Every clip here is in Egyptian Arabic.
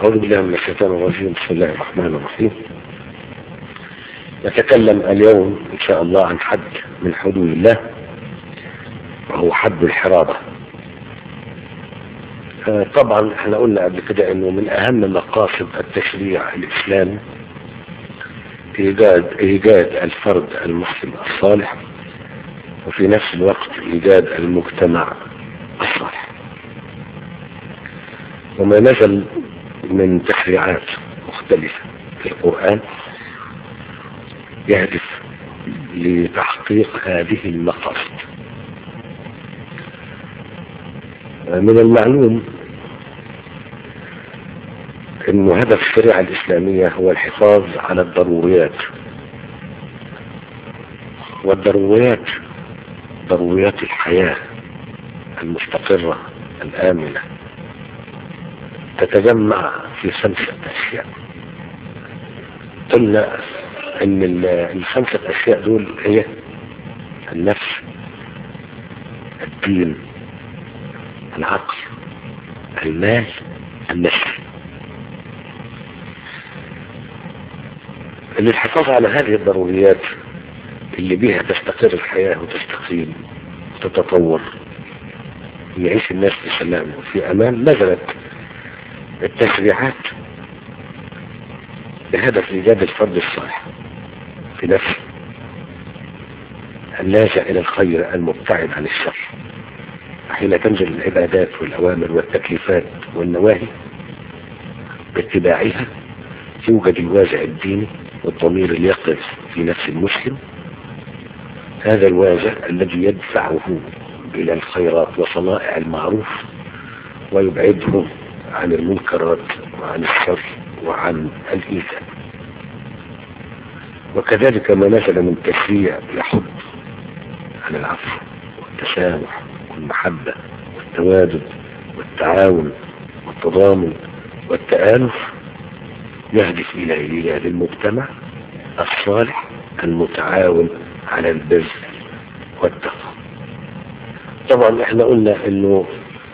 أعوذ بالله من الشيطان الرجيم بسم الله الرحمن الرحيم نتكلم اليوم إن شاء الله عن حد من حدود الله وهو حد الحرابة آه، طبعا احنا قلنا قبل كده انه من اهم مقاصد التشريع الاسلامي ايجاد ايجاد الفرد المسلم الصالح وفي نفس الوقت ايجاد المجتمع الصالح وما نزل من تشريعات مختلفة في القرآن يهدف لتحقيق هذه المقاصد من المعلوم أن هدف الشريعة الإسلامية هو الحفاظ على الضروريات والضروريات ضروريات الحياة المستقرة الآمنة تتجمع في خمسة أشياء قلنا أن الخمسة أشياء دول هي النفس الدين العقل المال النسل للحفاظ على هذه الضروريات اللي بيها تستقر الحياة وتستقيم وتتطور يعيش الناس في سلام وفي أمان نزلت التشريعات بهدف إيجاد الفرد الصالح في نفسه اللاجئ إلى الخير المبتعد عن الشر حين تنزل العبادات والأوامر والتكليفات والنواهي باتباعها يوجد الوازع الديني والضمير اليقظ في نفس المسلم هذا الوازع الذي يدفعه إلى الخيرات وصنائع المعروف ويبعده عن المنكرات وعن الشر وعن الإيذاء وكذلك ما نزل من تشريع يحض على العفو والتسامح والمحبة والتوادد والتعاون والتضامن والتآلف يهدف إلى إيجاد المجتمع الصالح المتعاون على البر والتقوى طبعا احنا قلنا انه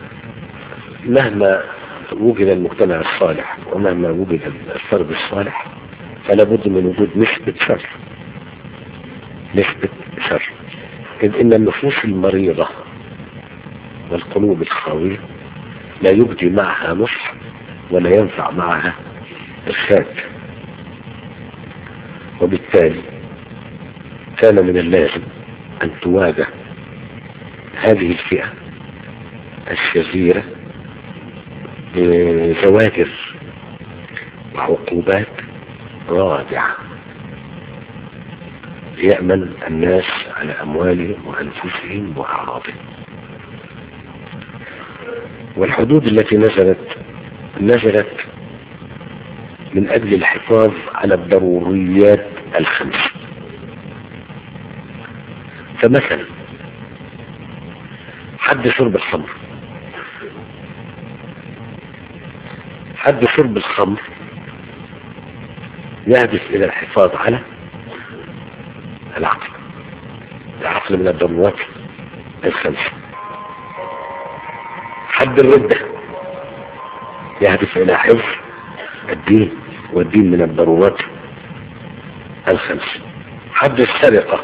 مهما وجد المجتمع الصالح ومهما وجد الفرد الصالح فلا بد من وجود نسبة شر نسبة شر إذ إن النفوس المريضة والقلوب الخاوية لا يبدي معها نصح ولا ينفع معها إرشاد وبالتالي كان من اللازم أن تواجه هذه الفئة الشريرة بزواجر وعقوبات رادعة ليأمن الناس على أموالهم وأنفسهم وأعراضهم والحدود التي نزلت نزلت من أجل الحفاظ على الضروريات الخمس فمثلا حد شرب الخمر حد شرب الخمر يهدف إلى الحفاظ على العقل العقل من الضرورات الخمسة حد الردة يهدف إلى حفظ الدين والدين من الضرورات الخمس حد السرقة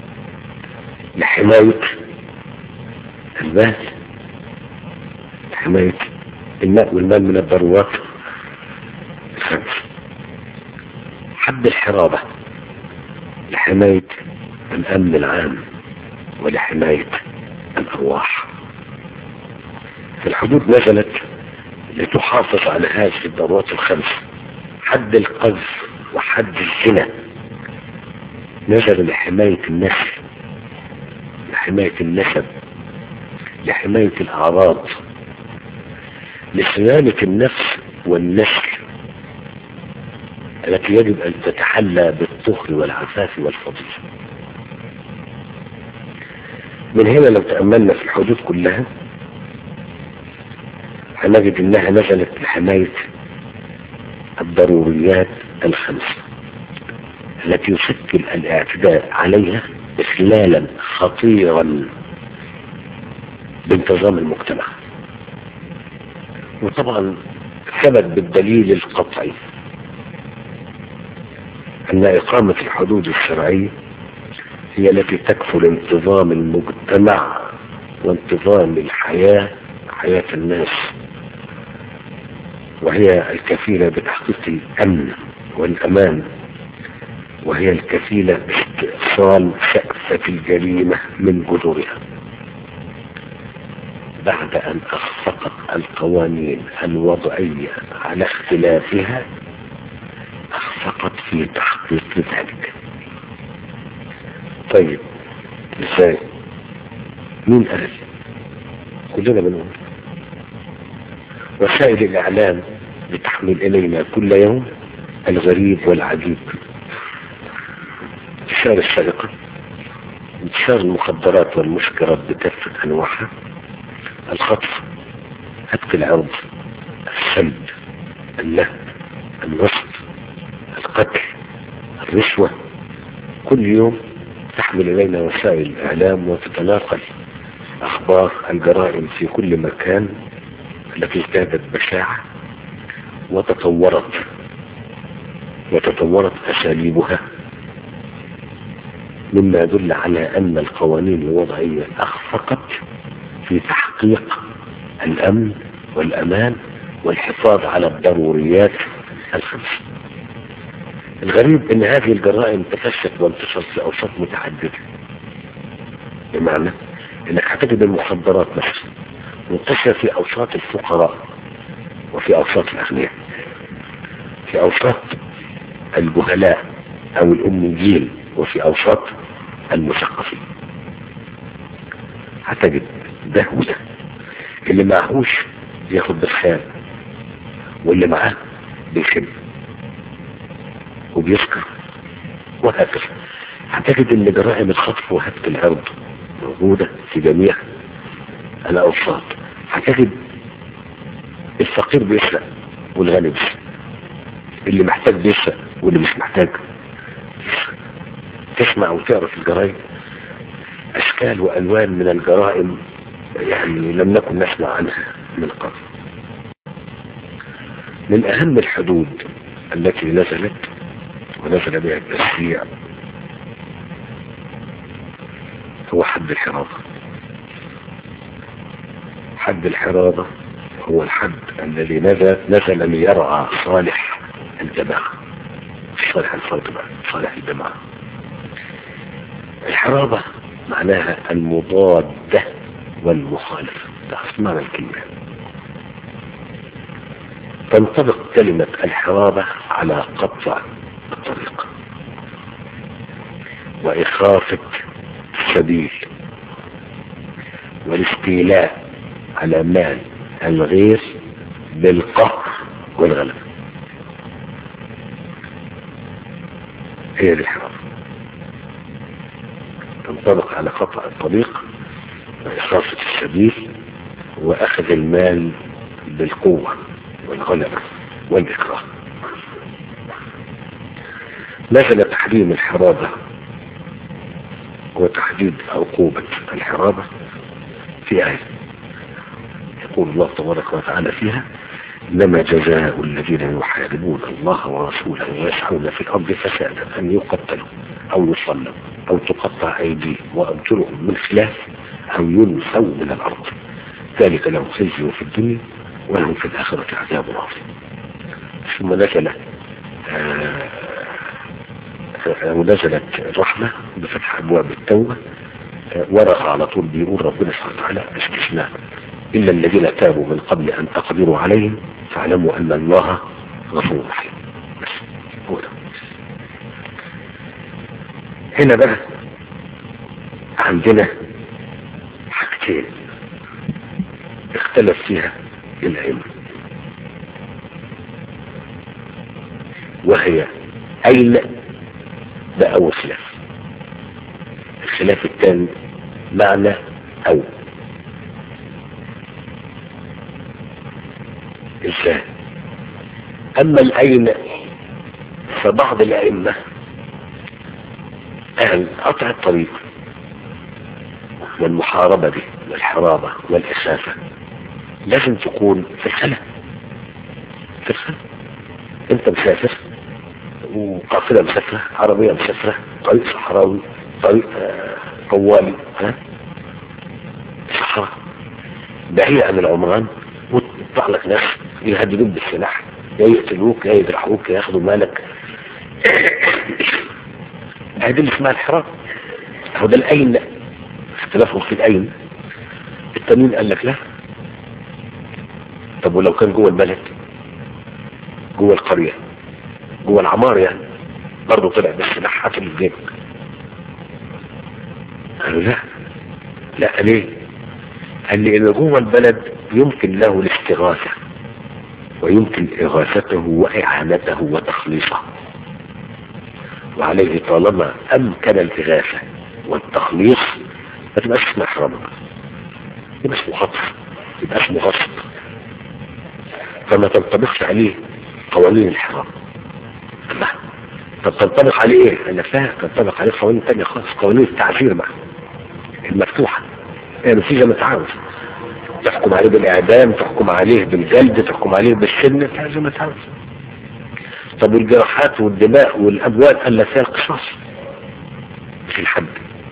لحماية المال لحماية الماء والمال من الضرورات الخمس حد الحرابة لحماية الأمن العام ولحماية الأرواح الحدود نزلت لتحافظ على هذه الضرورات الخمس حد القذف وحد الزنا نزل لحماية النسل لحماية النسب لحماية الأعراض لصيانة النفس والنسل التي يجب أن تتحلى بالطهر والعفاف والفضيلة من هنا لو تأملنا في الحدود كلها هنجد انها نزلت لحماية الضروريات الخمسة التي يشكل الاعتداء عليها إخلالا خطيرا بانتظام المجتمع وطبعا ثبت بالدليل القطعي أن إقامة الحدود الشرعية هي التي تكفل انتظام المجتمع وانتظام الحياة حياة الناس وهي الكفيلة بتحقيق الأمن والأمان وهي الكفيلة باستئصال سقفة الجريمة من جذورها بعد أن أخفقت القوانين الوضعية على اختلافها أخفقت في تحقيق ذلك طيب ازاي مين قال كلنا بنقول وسائل الإعلام بتحمل إلينا كل يوم الغريب والعجيب انتشار السرقة انتشار المخدرات والمسكرات بكافة أنواعها الخطف هتك العرض السلب اللهب النصب القتل الرشوة كل يوم تحمل إلينا وسائل الإعلام وتتناقل أخبار الجرائم في كل مكان التي ازدادت بشاعة وتطورت وتطورت أساليبها مما يدل على أن القوانين الوضعية أخفقت في تحقيق الأمن والأمان والحفاظ على الضروريات الخمس الغريب أن هذه الجرائم تفشت وانتشرت في أوساط متعددة بمعنى أنك هتجد المخدرات مثلا منتشرة في أوساط الفقراء وفي أوساط الأغنياء في أوساط الجهلاء أو الأميين وفي أوساط المثقفين هتجد ده وده اللي معهوش ياخد بالخيال واللي معاه بيخب وبيسكر وهكذا هتجد ان جرائم الخطف وهتك العرض موجودة في جميع الاوساط هتجد الفقير بيسرق والغني بيسرق اللي محتاج بيسرق واللي مش محتاج تسمع وتعرف الجرائم اشكال والوان من الجرائم يعني لم نكن نسمع عنها من قبل من اهم الحدود التي نزلت ونزل بها التشريع هو حد الحرابة حد الحرابة هو الحد الذي نزل نزل ليرعى صالح الجماعة مش صالح الفرد بقى صالح الجماعة الحرابة معناها المضادة والمخالفة ده معنى الكلمة تنطبق كلمة الحرابة على قطع الطريق وإخافة السبيل والاستيلاء على مال الغير بالقهر والغلبة هي دي الحرابة تنطبق على قطع الطريق وإخافة السبيل وأخذ المال بالقوة والغلبة والإكراه نزل تحريم الحرابة وتحديد عقوبة الحرابة في آية يقول الله تبارك وتعالى فيها إنما جزاء الذين يحاربون الله ورسوله ويسعون في الأرض فسادا أن يقتلوا أو يصلوا أو تقطع أيديهم وأرجلهم من خلاف أو ينسوا من الأرض ذلك لهم خزي في الدنيا ولهم في الآخرة عذاب عظيم ثم نزل ونزلت الرحمة بفتح أبواب التوبة ورق على طول بيقول ربنا سبحانه وتعالى استثناء إلا الذين تابوا من قبل أن تقدروا عليهم فاعلموا أن الله غفور رحيم بس هو ده هنا بقى عندنا حاجتين اختلف فيها العلم وهي أين ده أول خلاف الخلاف الثاني معنى أو ازاي أما الأين فبعض الأئمة أهل قطع الطريق والمحاربة به والحرابة والإخافة لازم تكون في الخلا تفتكرها انت مسافر وقافلة مسافرة عربية مسافرة طريق صحراوي طريق آه، طوالي ها صحراء بعيد عن العمران ويطلع لك ناس يهددوك بالسلاح يا يقتلوك يا يجرحوك يا ياخدوا مالك هذه اللي اسمها الحرام هو ده الاين اختلافهم في الاين التانيين قال لك لا طب ولو كان جوه البلد جوه القرية جوه العمار يعني برضه طلع بالسلاح حاطط في جيبك قالوا لا لا ليه قال لي ان جوه البلد يمكن له الاستغاثة ويمكن اغاثته واعانته وتخليصه وعليه طالما امكن الاغاثة والتخليص ما تبقاش اسمها حرام يبقى اسمه خطف يبقى اسمه غصب فما تنطبقش عليه قوانين الحرام لا طب تنطبق عليه ايه؟ قال لك لا تنطبق عليه قوانين تانية خالص قوانين التعذير بقى المفتوحة هي نتيجة متعاوز تحكم عليه بالإعدام تحكم عليه بالجلد تحكم عليه بالسن هذا متعاوز طب والجراحات والدماء والأموال قال لك فيها القصاص مش الحد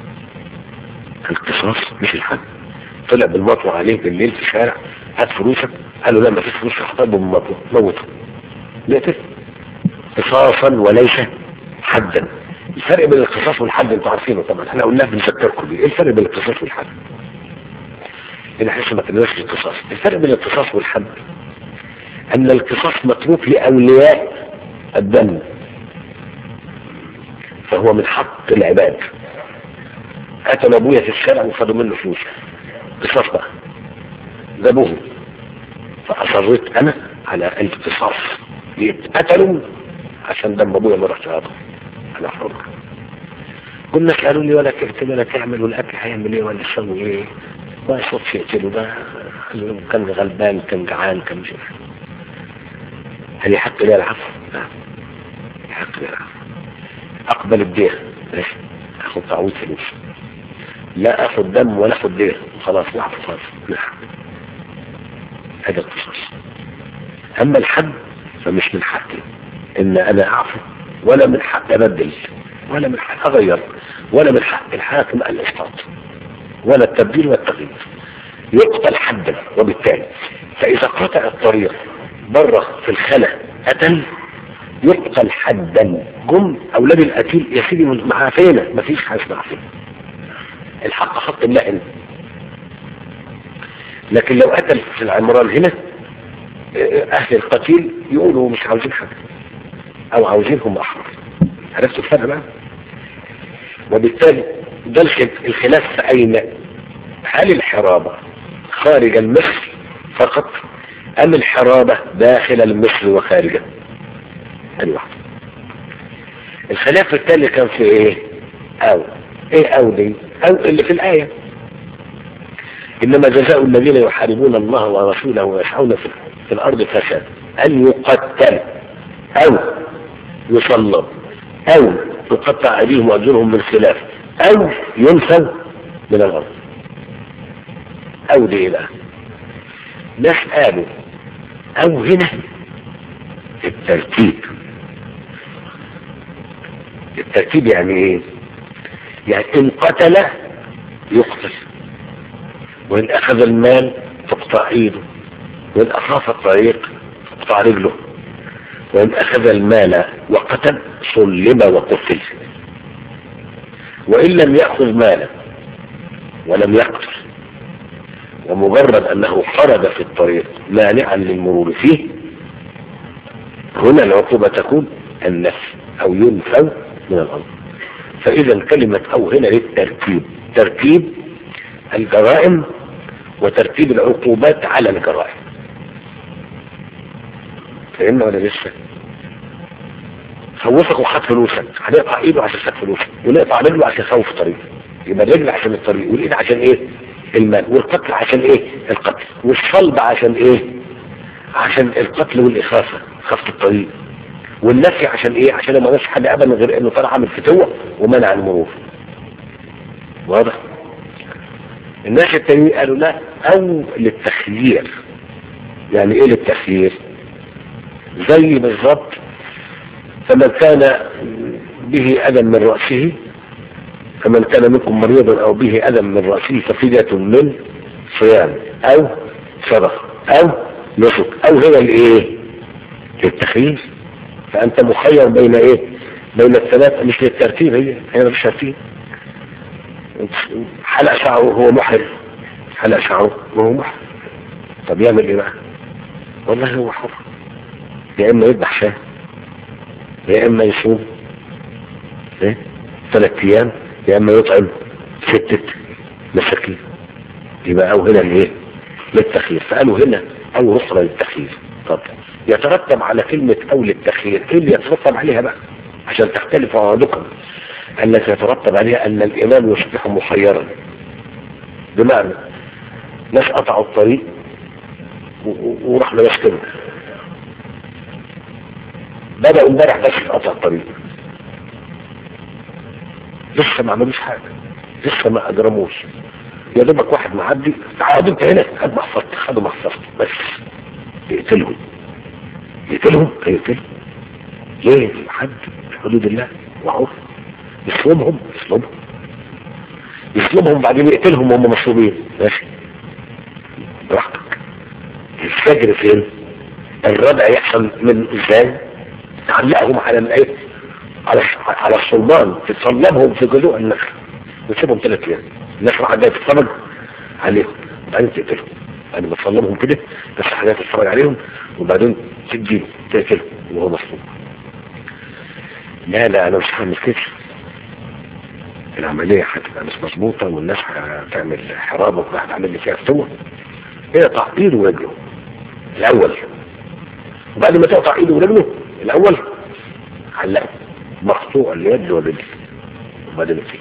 القصاص مش الحد طلع بالمطوة عليه بالليل في الشارع هات فلوسك قالوا لا ما فيش فلوس احطبه بالمطوة موته نقتل قصاصا وليس حدا الفرق بين القصاص والحد انتوا عارفينه طبعا احنا قلناه بنذكركم بيه ايه الفرق بين القصاص والحد هنا حس ما تنساش القصاص الفرق بين القصاص والحد ان القصاص متروك لاولياء الدم فهو من حق العباد قتل ابويا في الشارع وخدوا منه فلوس قصاص بقى ذبوه فاصريت انا على القصاص يتقتلوا عشان دم ابويا ما رحت هذا انا حر كنا قالوا لي ولا تقتل ولا تعمل والاكل هيعمل ايه ولا يسوي ايه ما يصوتش يقتله ده كان غلبان كان جعان كان مش هل يحق لي العفو؟ نعم يحق لي العفو اقبل الدين ماشي اخد تعويض فلوس لا اخد دم ولا اخد دين خلاص نعفو خلاص نعم هذا القصص اما الحد فمش من حقي ان انا اعفو ولا من حق ابدل ولا من حق اغير ولا من حق الحاكم الاسقاط ولا التبديل والتغيير يقتل حدا وبالتالي فاذا قطع الطريق بره في الخلا قتل يقتل حدا جم اولاد القتيل يا سيدي معاه فينا مفيش حاجه اسمها فينا الحق خط اللحن لكن لو قتل في العمران هنا اهل القتيل يقولوا مش عاوزين حاجه او عاوزينهم احرار عرفتوا الفرق بقى وبالتالي ده الخلاف في اين هل الحرابة خارج المصر فقط ام الحرابة داخل المصر وخارجه الواحد الخلاف الثاني كان في ايه او ايه او دي او اللي في الايه انما جزاء الذين يحاربون الله ورسوله ويسعون في الارض فساد ان يقتل او يصلب او تقطع ايديهم وارجلهم من خلاف او ينفوا من الارض او دي ايه بقى ناس قالوا او هنا الترتيب الترتيب يعني ايه يعني ان قتل يقتل وان اخذ المال تقطع ايده وان اخاف الطريق تقطع رجله وان اخذ المال وقتل صلب وقتل وان لم يأخذ مالا ولم يقتل ومجرد انه خرج في الطريق مانعا للمرور فيه هنا العقوبة تكون النفي او ينفوا من الارض فاذا كلمة او هنا للترتيب ترتيب الجرائم وترتيب العقوبات على الجرائم فهمنا ولا لسه خوفك وخد فلوسك هنقطع ايده عشان خد فلوسك ونقطع رجله عشان خوف طريق يبقى الرجل عشان الطريق والايد عشان ايه المال والقتل عشان ايه القتل والصلب عشان ايه عشان القتل والاخافه خفت الطريق والنفي عشان ايه عشان ما نفش حد ابدا غير انه طلع عامل فتوه ومنع المرور واضح الناس التانيين قالوا لا او للتخيير يعني ايه للتخيير زي بالظبط فمن كان به أذى من رأسه فمن كان منكم مريضا أو به أذى من رأسه ففدية من صيام أو صدقة أو نسك أو هي الإيه للتخيير فأنت مخير بين إيه بين الثلاثة مش للترتيب هي هي مش ترتيب حلق شعره وهو محرم حلق شعره وهو محرم طب يعمل ايه بقى والله هو حر يا اما يذبح شاه يا اما يصوم ايه ثلاث ايام يا اما يطعم ستة مساكين يبقى او هنا الايه للتخيير فقالوا هنا او اخرى للتخيير طب يترتب على كلمة او للتخيير ايه اللي يترتب عليها بقى عشان تختلف عوادكم التي يترتب عليها ان الامام يصبح مخيرا بمعنى ناس قطعوا الطريق ورحنا نسكنه بدأوا امبارح بس قطع الطريق لسه ما عملوش حاجة لسه ما اجرموش يا دوبك واحد معدي تعال انت هنا خد محفظتك خدوا محفظتك بس يقتلهم يقتلهم هيقتلهم ليه حد في حدود الله وعرف يسلمهم يسلمهم يسلمهم بعدين يقتلهم وهم مصلوبين ماشي براحتك الفجر فين الردع يحصل من ازاي تعلقهم على الايه على على الصلبان تصلبهم في جذوع النخل وتسيبهم ثلاث ايام الناس راح جايه تتفرج عليهم وبعدين تقتلهم يعني بتصلبهم كده بس حاجات تتفرج عليهم وبعدين تدي تقتلهم وهو مصلوب لا لا انا مش هعمل كده العملية هتبقى مش مظبوطة والناس هتعمل حرابة وكل واحد عامل لي فيها فتوة هي تعطيل ورجله الأول وبعد ما تقطع ايده ورجله الأول علقه مقطوع اليد والرجل وبعدين فيه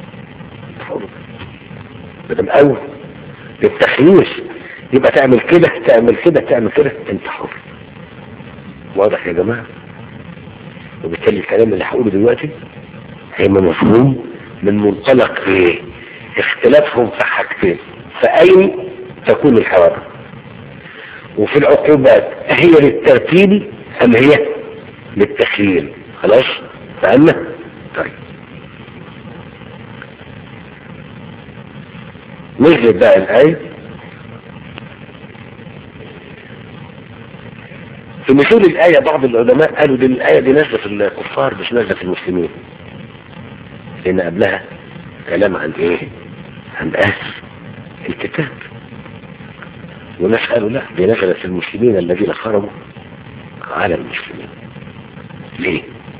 بدل أول للتخيير يبقى تعمل كده تعمل كده تعمل كده انت حر واضح يا جماعة وبالتالي الكلام اللي هقوله دلوقتي هيبقى مفهوم من منطلق ايه اختلافهم في حاجتين فأين تكون الحوادث وفي العقوبات هي للترتيب أم هي للتخيير خلاص فهمنا طيب نزلت بقى الآية في نزول الآية بعض العلماء قالوا دي الآية دي نازلة في الكفار مش نازلة في المسلمين لأن قبلها كلام عن إيه عن أهل الكتاب وناس قالوا لا دي نزلت في المسلمين الذين خرجوا على المسلمين ليه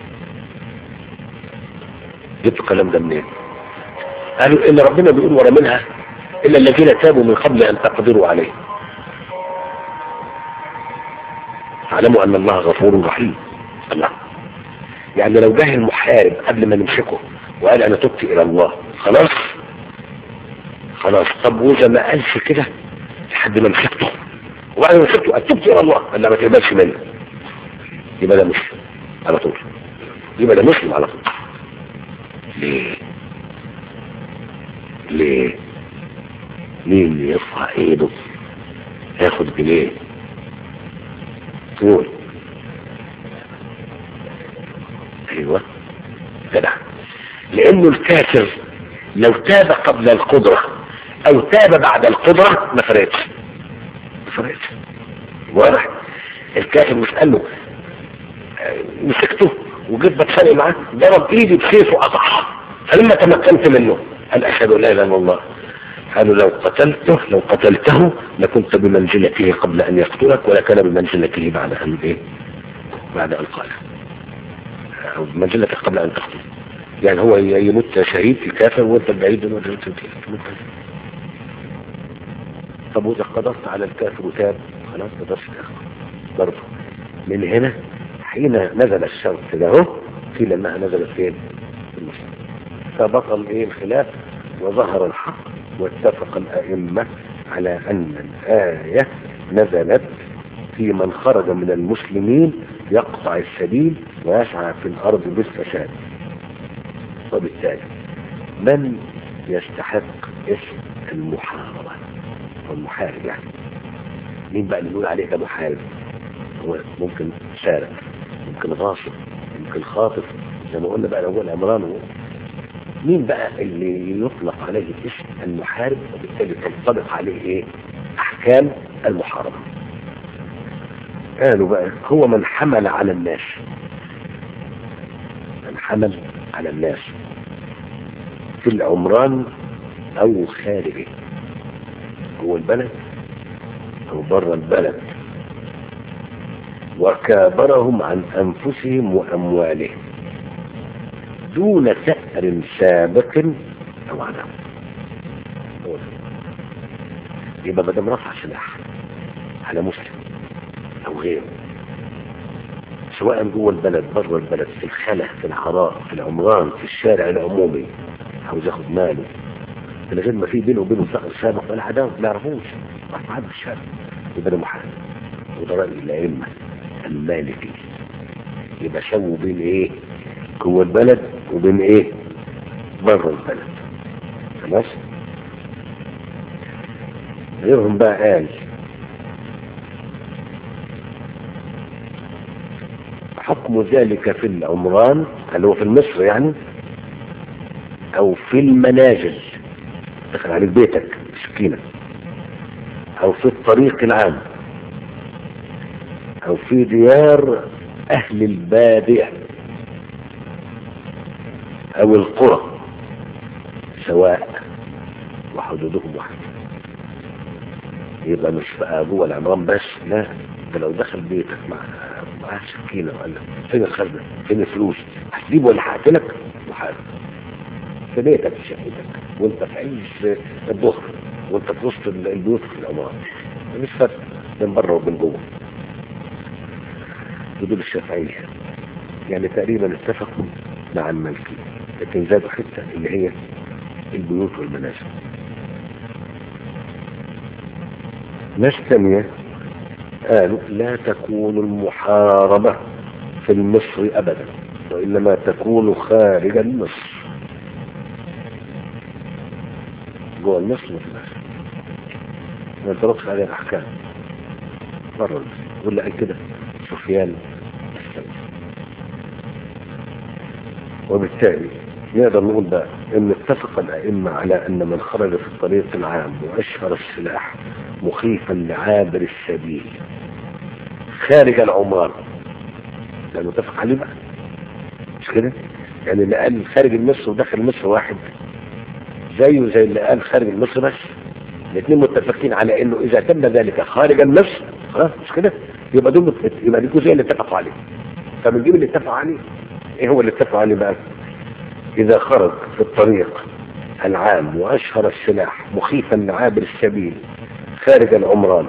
جبت الكلام ده منين قالوا ان ربنا بيقول ورا منها الا الذين تابوا من قبل ان تقدروا عليه اعلموا ان الله غفور رحيم الله يعني لو جه المحارب قبل ما نمسكه وقال انا تبت الى الله خلاص خلاص طب واذا ما قالش كده لحد ما مسكته وبعد ما مسكته قال تبت الى الله قال لا ما تقبلش منه يبقى ده مسلم على طول يبقى ده مسلم على طول ليه ليه مين اللي يرفع ايده ياخد جنيه طول ايوه جدع لانه الكافر لو تاب قبل القدرة او تاب بعد القدرة ما فرقتش ما فرقتش واضح الكافر مش قال له مسكته وجيت بتخانق معاه ضرب ايدي بسيفه قطعها فلما تمكنت منه قال اشهد ان لا اله الا الله قالوا لو قتلته لو قتلته لكنت بمنزلته قبل ان يقتلك ولكان بمنزلته بعد ان ايه بعد ان قال او بمنزلتك قبل ان تقتل يعني هو يموت شهيد الكافر وانت بعيد وانت تموت طب واذا قدرت على الكافر وتاب خلاص تقدرش تاخده برضه من هنا حين نزل الشرط ده اهو قيل انها نزلت فين في المسلم فبطل ايه الخلاف وظهر الحق واتفق الائمه على ان الايه نزلت في من خرج من المسلمين يقطع السبيل ويسعى في الارض بالفساد وبالتالي من يستحق اسم المحاربه والمحارب يعني مين بقى اللي نقول عليه ده محارب هو ممكن سارق يمكن غاصب يمكن خاطف زي ما قلنا بقى لو هو العمران مين بقى اللي يطلق عليه اسم المحارب وبالتالي تنطبق عليه ايه احكام المحاربة قالوا بقى هو من حمل على الناس من حمل على الناس في العمران او خارجه جوه البلد او بره البلد وكابرهم عن انفسهم واموالهم دون ثأر سابق او عدم يبقى ما دام رفع سلاح على مسلم او غيره سواء جوه البلد بره البلد في الخلا في العراء في العمران في الشارع العمومي عاوز ياخد ماله من غير ما في بينه وبينه ثأر سابق ولا عداوه ما يعرفوش راح معاه في الشارع يبقى ده محارب وده رأي الأئمة المالكي يبقى سووا بين ايه جوه البلد وبين ايه بره البلد خلاص غيرهم بقى قال حكم ذلك في العمران اللي هو في مصر يعني او في المنازل دخل عليك بيتك سكينة او في الطريق العام او في ديار اهل البادية او القرى سواء وحدودهم واحدة يبقى مش بقى جوه العمران بس لا ده لو دخل بيتك مع معاه سكينة وقال لك فين الخزنة فين الفلوس هتجيب ولا هقتلك محارب في بيتك في شقتك وانت في عز الظهر وانت في وسط البيوت في العمارة مفيش فرق بين بره وبين جوه دول الشافعية يعني تقريبا اتفقوا مع المالكي لكن زادوا حتة اللي هي البيوت والمنازل ناس تانية قالوا لا تكون المحاربة في المصر أبدا وإنما تكون خارج مصر جوه مصر ما تبقاش ما ينطبقش عليها الأحكام بره مصر واللي قال كده سفيان الثوري وبالتالي نقدر نقول بقى ان اتفق الائمه على ان من خرج في الطريق العام واشهر السلاح مخيفا لعابر السبيل خارج العمار ده متفق عليه بقى مش كده يعني اللي قال خارج مصر وداخل مصر واحد زيه زي اللي قال خارج مصر بس الاثنين متفقين على انه اذا تم ذلك خارج مصر خلاص مش كده يبقى دول يبقى دي جزئيه اللي اتفقوا عليه فبنجيب اللي اتفقوا عليه ايه هو اللي اتفقوا عليه بقى اذا خرج في الطريق العام واشهر السلاح مخيفا لعابر السبيل خارج العمران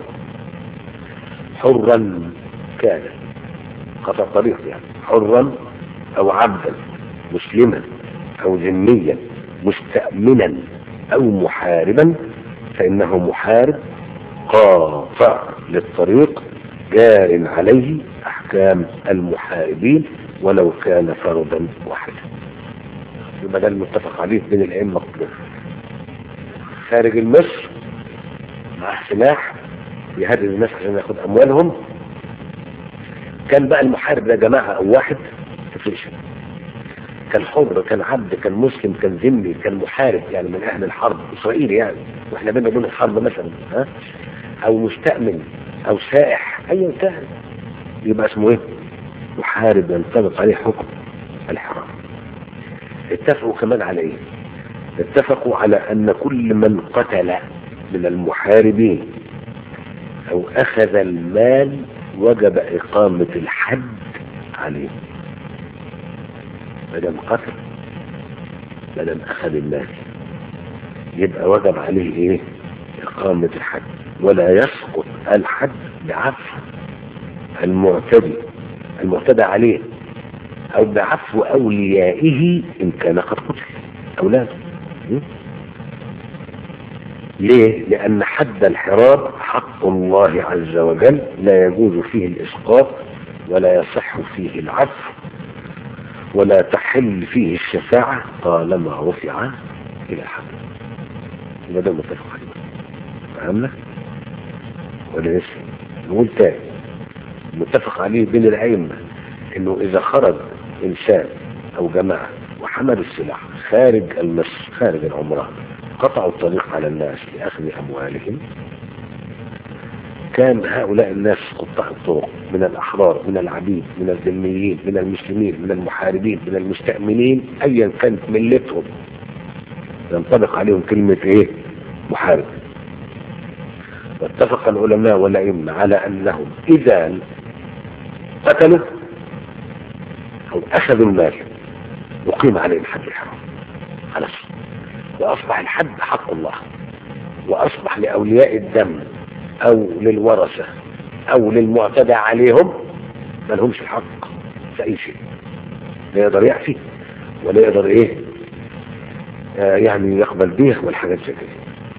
حرا كان قطع طريق يعني حرا او عبدا مسلما او ذميا مستأمنا او محاربا فانه محارب قاطع للطريق جار عليه احكام المحاربين ولو كان فردا واحدا يبقى ده المتفق عليه بين الائمه كلهم خارج المصر مع سلاح يهدد الناس عشان ياخد اموالهم كان بقى المحارب ده جماعه او واحد تفرقش كان حر كان عبد كان مسلم كان ذمي كان محارب يعني من اهل الحرب اسرائيل يعني واحنا بينا بين الحرب مثلا ها او مستأمن او سائح ايا كان يبقى اسمه ايه محارب ينطبق عليه حكم الحرام اتفقوا كمان على ايه اتفقوا على ان كل من قتل من المحاربين او اخذ المال وجب اقامة الحد عليه مدام قتل مدام اخذ المال يبقى وجب عليه ايه اقامة الحد ولا يسقط الحد بعفو المعتدي المعتدى عليه او بعفو اوليائه ان كان قد قتل اولاده ليه لان حد الحراب حق الله عز وجل لا يجوز فيه الاسقاط ولا يصح فيه العفو ولا تحل فيه الشفاعة طالما رفع الى الحد يبقى ده متفق عليه فهمنا ولا لسه نقول تاني متفق عليه بين الأئمة انه اذا خرج انسان او جماعة وحملوا السلاح خارج المصر خارج العمران قطعوا الطريق على الناس لأخذ أموالهم كان هؤلاء الناس قطاع الطرق من الأحرار من العبيد من الذميين من المسلمين من المحاربين من المستأمنين أيا كانت ملتهم ينطبق عليهم كلمة إيه محارب واتفق العلماء والأئمة على أنهم إذا قتلوا أو أخذوا المال وقيم عليهم حد الحرام خلاص وأصبح الحد حق الله وأصبح لأولياء الدم أو للورثة أو للمعتدى عليهم ما لهمش الحق في أي شيء لا يقدر يعفي ولا يقدر إيه آه يعني يقبل بيه والحاجات زي كده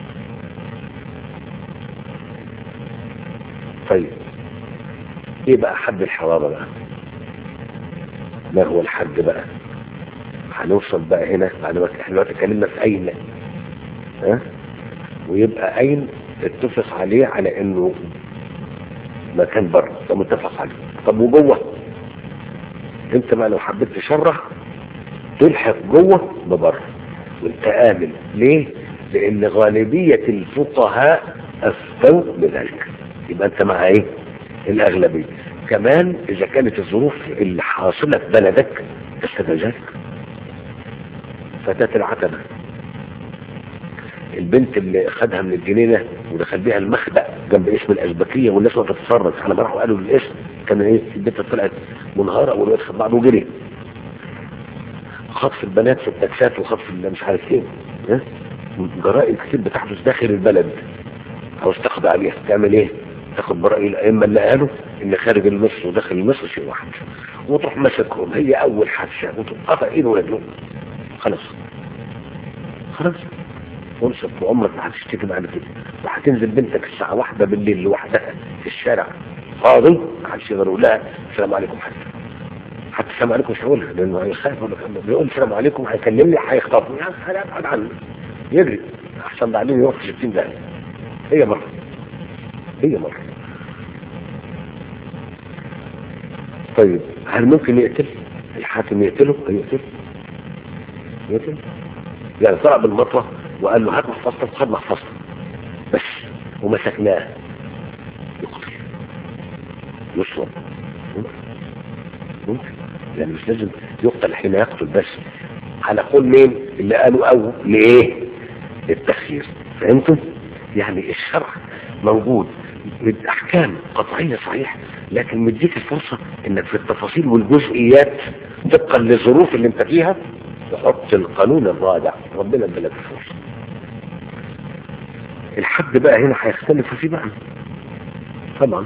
طيب ايه بقى حد الحرارة بقى ما هو الحد بقى هنوصل بقى هنا بعد ما احنا دلوقتي اتكلمنا في اين ها ويبقى اين اتفق عليه على انه مكان بره ده متفق عليه طب وجوه انت بقى لو حبيت تشرح تلحق جوه ببره وانت امن ليه لان غالبية الفقهاء افتوا بذلك يبقى انت مع ايه الاغلبية كمان اذا كانت الظروف اللي حاصلة في بلدك تستدى فتاة العتبة البنت اللي خدها من الجنينة ودخل بيها المخبأ جنب اسم الأزبكية والناس وقت تتفرج على ما راحوا قالوا الاسم كان ايه البنت طلعت منهارة والوقت خد بعضه وجري خطف البنات في التاكسات وخطف مش عارف ايه ها؟ جرائم كتير بتحدث داخل البلد عاوز تاخد عليها تعمل ايه تاخد برأي الأئمة اللي قالوا ان خارج مصر وداخل مصر شيء واحد وتروح ماسكهم هي اول حادثة وتقطع ايده ورجله خلاص خلاص وانصف وعمرك ما هتشتكي بعد كده وهتنزل بنتك الساعة واحدة بالليل لوحدها في الشارع فاضي ما حدش يقدر يقول لها السلام عليكم حتى حتى السلام عليكم مش هقولها لانه هيخاف ولا بيقول السلام عليكم هيكلمني هيخطفني انا ابعد عنه يجري احسن بعدين يروح في 60 دقيقة هي مرة هي مرة طيب هل ممكن يقتل الحاكم يقتله يقتل يقتل يعني طلع بالمطوة وقال له هات محفظتك خد محفظتك بس ومسكناه يقتل يصلب ممكن يعني مش لازم يقتل حين يقتل بس على قول مين اللي قالوا او لايه للتخيير فهمتم يعني الشرع موجود احكام قطعية صحيح لكن مديك الفرصة انك في التفاصيل والجزئيات طبقا للظروف اللي انت فيها تحط القانون الرادع ربنا ادالك الفرصة الحد بقى هنا هيختلف فيه بقى طبعا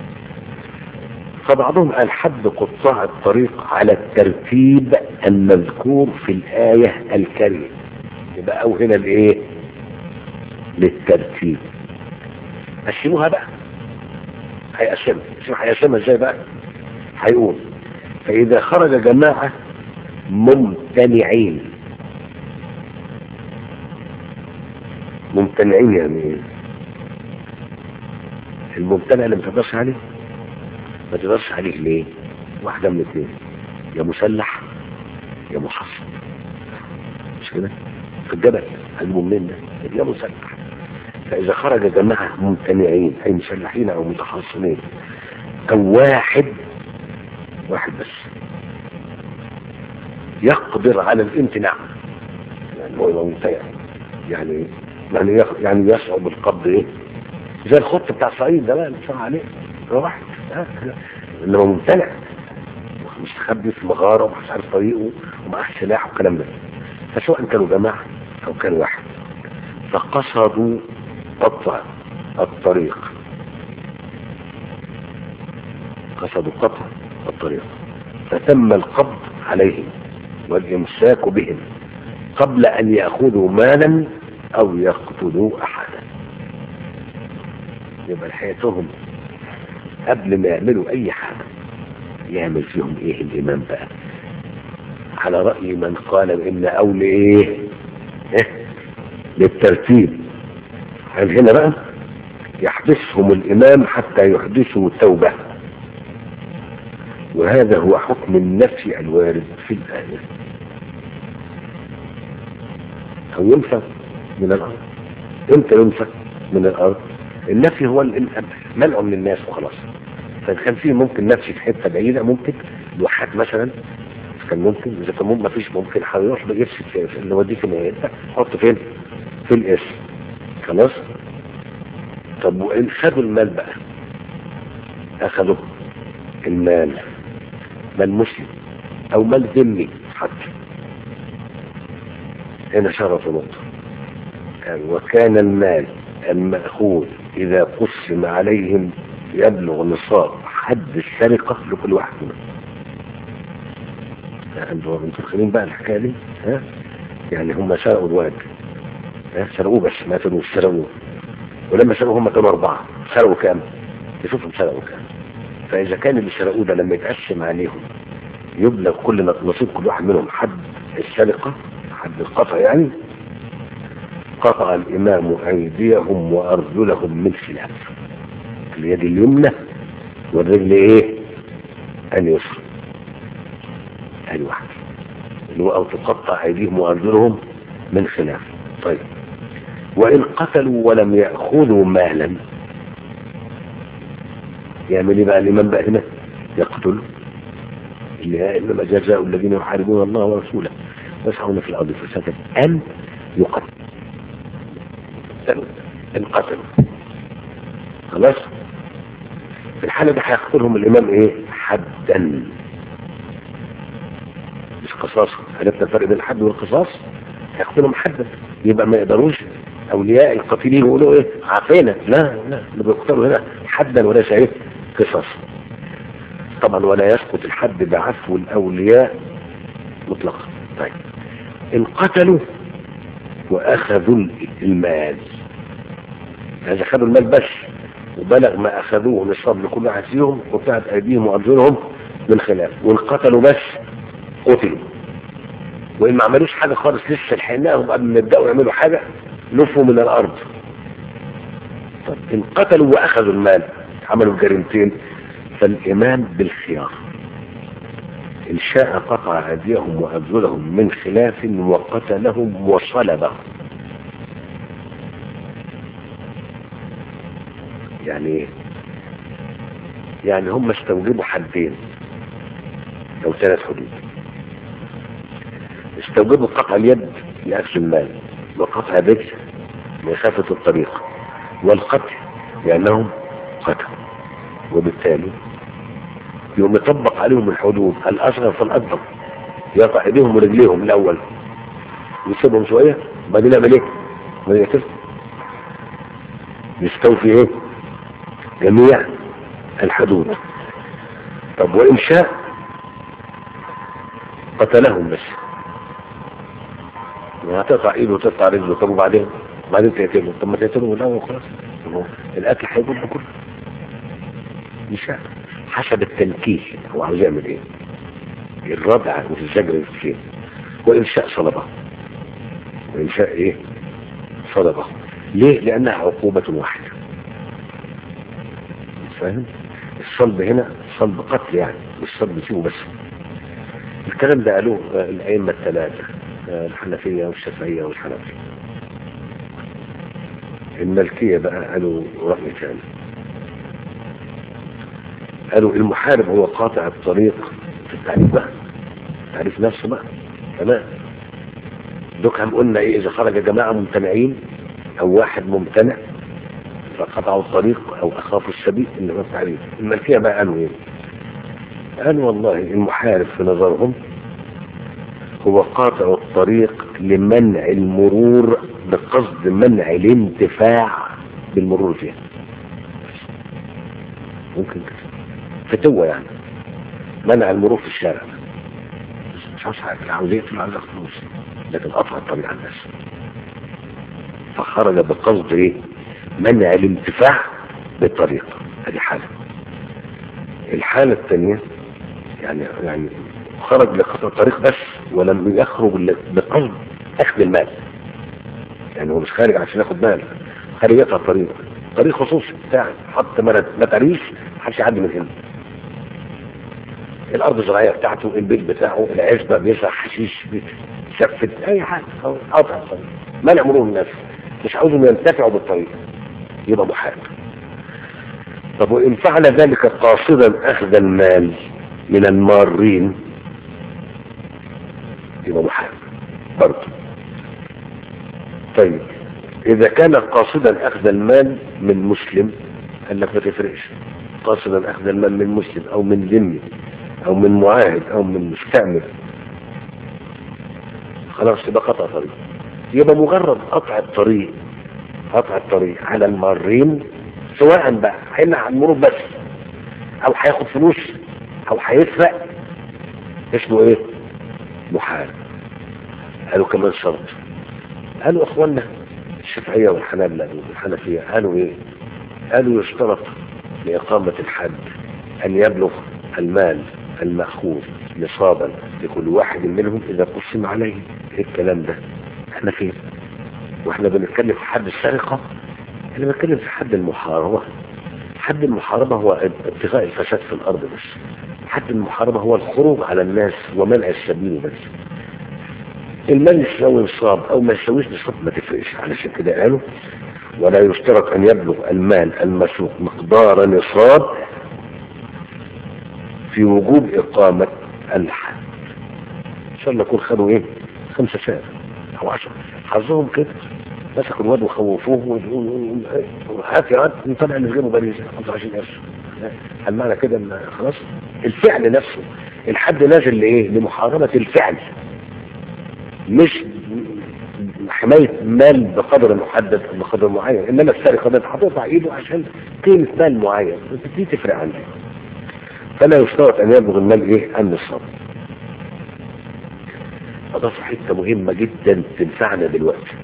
فبعضهم قال حد قطاع الطريق على الترتيب المذكور في الآية الكريمة يبقى او هنا الايه للترتيب قسموها بقى هيقسمها شوف هيقسمها ازاي بقى هيقول فاذا خرج جماعة ممتنعين ممتنعين يعني ايه الممتنع اللي ما تقدرش عليه ما تقدرش عليه ليه واحدة من الاثنين يا مسلح يا محصن مش كده في الجبل هجيبه منين ده يا مسلح فإذا خرج جماعة ممتنعين أي مسلحين أو متحصنين أو واحد واحد بس يقدر على الامتناع يعني هو يبقى ممتنع يعني يعني يخ... يعني يصعب القبض ايه زي الخط بتاع اسرائيل ده بقى اللي اتفرج عليه واحد اللي هو ممتنع مستخبي في مغاره ومش عارف طريقه ومعاه سلاح والكلام ده فسواء كانوا جماعه او كان واحد فقصدوا قطع الطريق قصدوا قطع الطريق فتم القبض عليهم والامساك بهم قبل ان ياخذوا مالا او يقتلوا احدا يبقى حياتهم قبل ما يعملوا اي حاجه يعمل فيهم ايه الامام بقى على رأي من قال ان اول ايه, إيه؟ للترتيب هل هنا بقى يحبسهم الامام حتى يحدثوا توبة وهذا هو حكم النفي الوارد في الآية أو ينفى من الأرض امتى ينفى من الأرض النفي هو ال- ال- منع من الناس وخلاص فكان فيه ممكن نفي في حتة بعيدة ممكن لوحات مثلا كان ممكن إذا كان ممكن مفيش ممكن هيروح يفسد في في- اللي وديك ان انت حط فين في الاسم خلاص طب وإن خدوا المال بقى أخذوا المال مال مسلم أو مال ذمي حتى هنا شرف نقطة قال وكان المال المأخوذ إذا قسم عليهم يبلغ نصاب حد السرقة لكل واحد منهم انتوا انتوا فاكرين بقى الحكاية دي ها يعني هم سرقوا الواد ها سرقوه بس ما كانوا سرقوه ولما سرقوا هم كانوا أربعة سرقوا كام؟ يشوفهم سرقوا كام فإذا كان اللي سرقوه ده لما يتقسم عليهم يبلغ كل نصيب كل واحد منهم حد السرقة حد القطع يعني قطع الإمام أيديهم وأرجلهم من خلاف اليد اليمنى والرجل إيه؟ اليسرى ادي واحد اللي هو أو تقطع أيديهم وأرجلهم من خلاف طيب وإن قتلوا ولم يأخذوا مالا يعمل ايه بقى الإمام بقى هنا يقتل اللي هي إنما جزاء الذين يحاربون الله ورسوله ويسعون في الأرض فسادا أن يقتل إن قتلوا خلاص في الحالة دي هيقتلهم الإمام إيه حدا مش قصاص عرفنا الفرق بين الحد والقصاص هيقتلهم حدا يبقى ما يقدروش اولياء القتيلين يقولوا ايه عافينا لا لا اللي بيقتلوا هنا حدا وليس ايه قصاص طبعا ولا يسقط الحد بعفو الاولياء مطلقا طيب ان قتلوا واخذوا المال هذا خدوا المال بس وبلغ ما اخذوه نصاب لكل واحد فيهم وقطعت ايديهم وارجلهم من خلاف وان قتلوا بس قتلوا وان ما عملوش حاجة خالص لسه لحقناهم قبل ما يبدأوا يعملوا حاجة نفوا من الارض طب ان قتلوا واخذوا المال عملوا الجريمتين فالامام بالخيار ان شاء قطع ايديهم وارجلهم من خلاف وقتلهم وصلبهم يعني ايه يعني هم استوجبوا حدين او ثلاث حدود استوجبوا قطع اليد لأكل المال وقطع الرجل لخافة الطريق والقتل لأنهم قتلوا وبالتالي يوم يطبق عليهم الحدود الأصغر فالأكبر يقع ايديهم ورجليهم الأول يسيبهم شوية بعدين يعمل ايه؟ بعدين يقتل يستوفي ايه؟ جميع الحدود طب وإن شاء قتلهم بس هتقطع ايده وتقطع رجله طب وبعدين بعدين تقتله طب ما تقتله من الاول خلاص الاكل هيكون كله مش حسب التنكيل هو عاوز يعمل ايه الردع والزجر فين وان شاء صلبه وان شاء ايه صلبه ليه لانها عقوبة واحدة فاهم الصلب هنا صلب قتل يعني مش صلب فيه بس الكلام ده قالوه الأئمة الثلاثة الحنفية والشافعية والحنفية الملكية بقى قالوا رأي ثاني قالوا المحارب هو قاطع الطريق في التعريف بقى التعريف نفسه بقى تمام دوك هم قلنا ايه اذا خرج جماعة ممتنعين او واحد ممتنع فقطعوا الطريق او اخافوا السبيل اللي هو التعريف الملكية بقى قالوا ايه قالوا والله المحارب في نظرهم هو قاطع الطريق لمنع المرور بقصد منع الانتفاع بالمرور فيها ممكن كده فتوة يعني منع المرور في الشارع مش عاوز حاجة عاوز يقتل عاوز فلوس لكن قطع الطريق على الناس فخرج بقصد ايه منع الانتفاع بالطريق هذه حالة الحالة الثانية يعني يعني خرج لقطع الطريق بس ولم يخرج بقصد اخذ المال يعني هو مش خارج عشان ياخد مال خارج يقطع الطريق طريق خصوصي بتاعي حط متاريس محدش يعدي من هنا الارض الزراعيه بتاعته البيت بتاعه العزبه بيزرع حشيش بيشفت اي حاجه أو قاطع الطريق منع مرور الناس مش عاوزهم ينتفعوا بالطريق يبقى محال طب وان فعل ذلك قاصدا اخذ المال من المارين يبقى محال برضه طيب اذا كان قاصدا اخذ المال من مسلم قال لك ما تفرقش قاصدا اخذ المال من مسلم او من ذمي او من معاهد او من مستعمر خلاص يبقى قطع طريق يبقى مجرد قطع الطريق قطع الطريق على المارين سواء بقى هيمنع عن المرور بس او هياخد فلوس او هيسرق اسمه ايه محال قالوا كمان شرط قالوا اخواننا الشافعيه والحنابلة والحنفيه قالوا ايه قالوا يشترط لإقامة الحد أن يبلغ المال المأخوذ نصابا لكل واحد منهم إذا قسم عليه إيه الكلام ده احنا فين واحنا بنتكلم في حد السرقة احنا بنتكلم في حد المحاربة حد المحاربة هو ابتغاء الفساد في الأرض بس حد المحاربة هو الخروج على الناس ومنع السبيل بس المال يساوي نصاب او ما يساويش نصاب ما تفرقش علشان كده قالوا ولا يشترط ان يبلغ المال المسروق مقدار نصاب في وجوب اقامة الحد ان شاء الله يكون خدوا ايه خمسة سنة او عشرة حظهم كده مسكوا الواد وخوفوه ويقولوا هات يا واد نطلع اللي في جيبه باريس 25 قرش هل معنى كده ان خلاص الفعل نفسه الحد نازل لايه لمحاربة الفعل مش حماية مال بقدر محدد أو بقدر معين إنما السرقة ده هتقطع إيده عشان قيمة مال معين دي تفرق عندي فلا يشترط أن يبلغ المال إيه النصاب أضاف حتة مهمة جدا تنفعنا دلوقتي